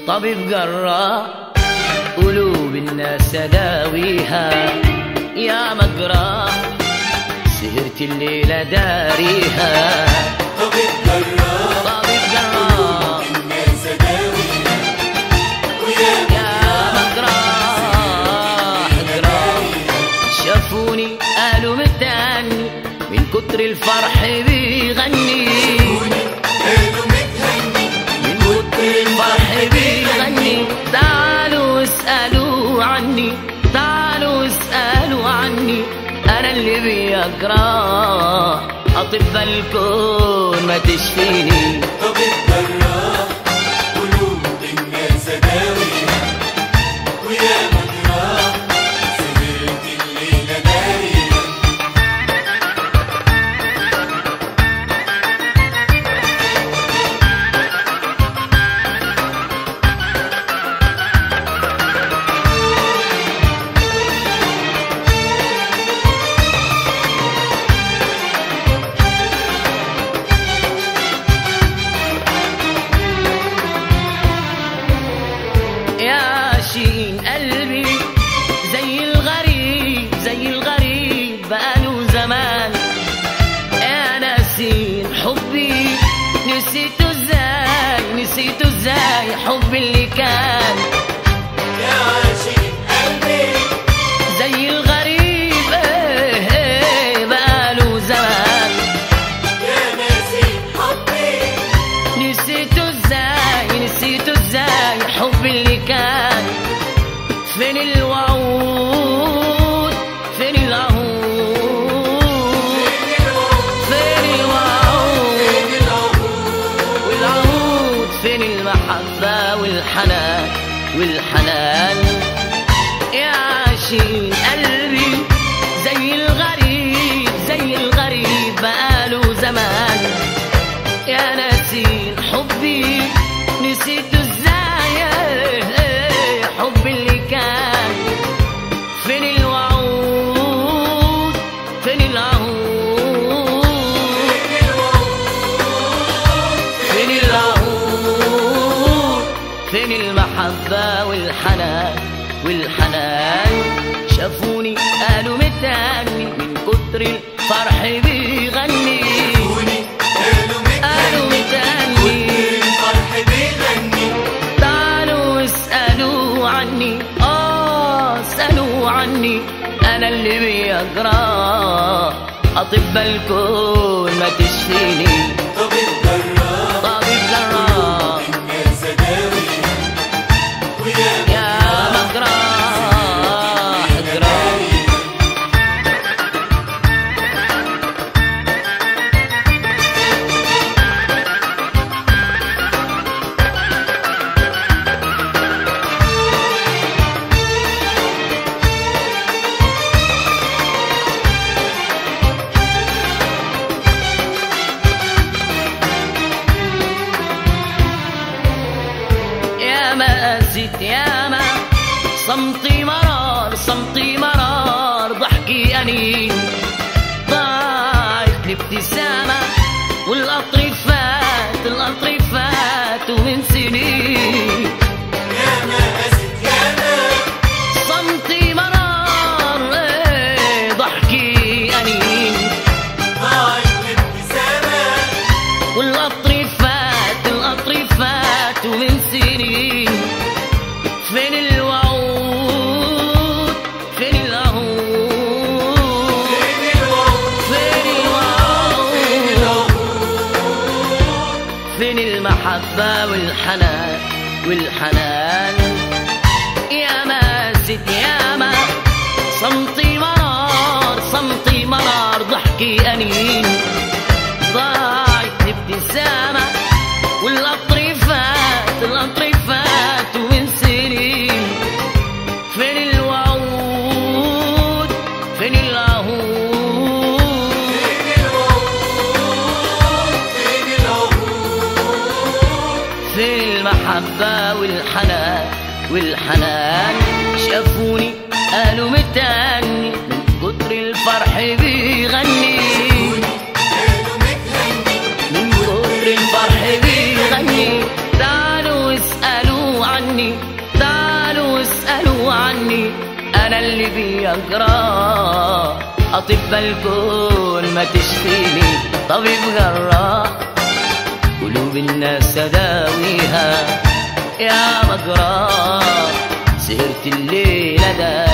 طبيب جراح قلوب الناس داويها يا مجراح سهرت الليلة داريها طبيب جراح طبيب جراح الناس داويها ويا يا مجراح جراح شافوني قالوا متهني من كتر الفرح بيغني قالوا متهني من كتر الفرح بيغني تعالوا اسألوا عني تعالوا اسألوا عني أنا اللي بيجراح أطباء الكون ما تشفيني طبيب جراح قلوب الناس داويها ويا مجراح سهرت الليلة داريها يا شين قلبي زي الغريب زي الغريب بقاله زمان يا ناسين حبي نسيته ازاي نسيته ازاي حبي اللي كان يا عاشق قلبي زي الغريب ايه ايه بقاله زمان يا ناسي حبي نسيته ازاي نسيته ازاي حبي اللي كان فين الوعود فين العهود فين الوعود والعهود فين المحبة والحنان والحنان يا عاشقين قلبي زي الغريب زي الغريب بقاله زمان يا ناسين حبي نسيته ازاي حبي اللي كان فين الوعود فين العهود فين العهود فين المحبة والحنان والحنان شافوني قالوا متهني من كتر الفرح بيغني قالوا قالوا متهني الفرح بيغني تعالوا اسألوا عني آه اسألوا عني أنا اللي بيجرى أطباء الكون ما تشفيني طبيب جراح طبيب جراح الناس داويها ويا يا مجراح جراح يا ما قاسيت يا ما صمتي مرار صمتي مرار ضحكي أنين ضاعت الابتسامة والقطر فات القطر فات ومن سنين يا ما أسد يا ما صمتي مرار إيه، ضحكي أنين ضاعت الابتسامة والقطر فات القطر فات ومن سنين فين الوعود فين العهود فين الوعود فين الوعود فين المحبة والحنان والحنان يا ما زد يا ما صمتي مرار صمتي مرار ضحكي أنين ضاعت الابتسامة والقطر فات القطر فات ومن سنين فين الوعود فين العهود فين الوعود فين العهود فين المحبة والحنان والحنان شافوني قالوا متهني من كتر الفرح بيغني قالوا متهني من كتر الفرح بيغني تعالوا اسألوا عني مجراه أطباء الكون ما تشفيني طبيب جراح قلوب الناس تداويها يا مجراه سهرت الليلة ده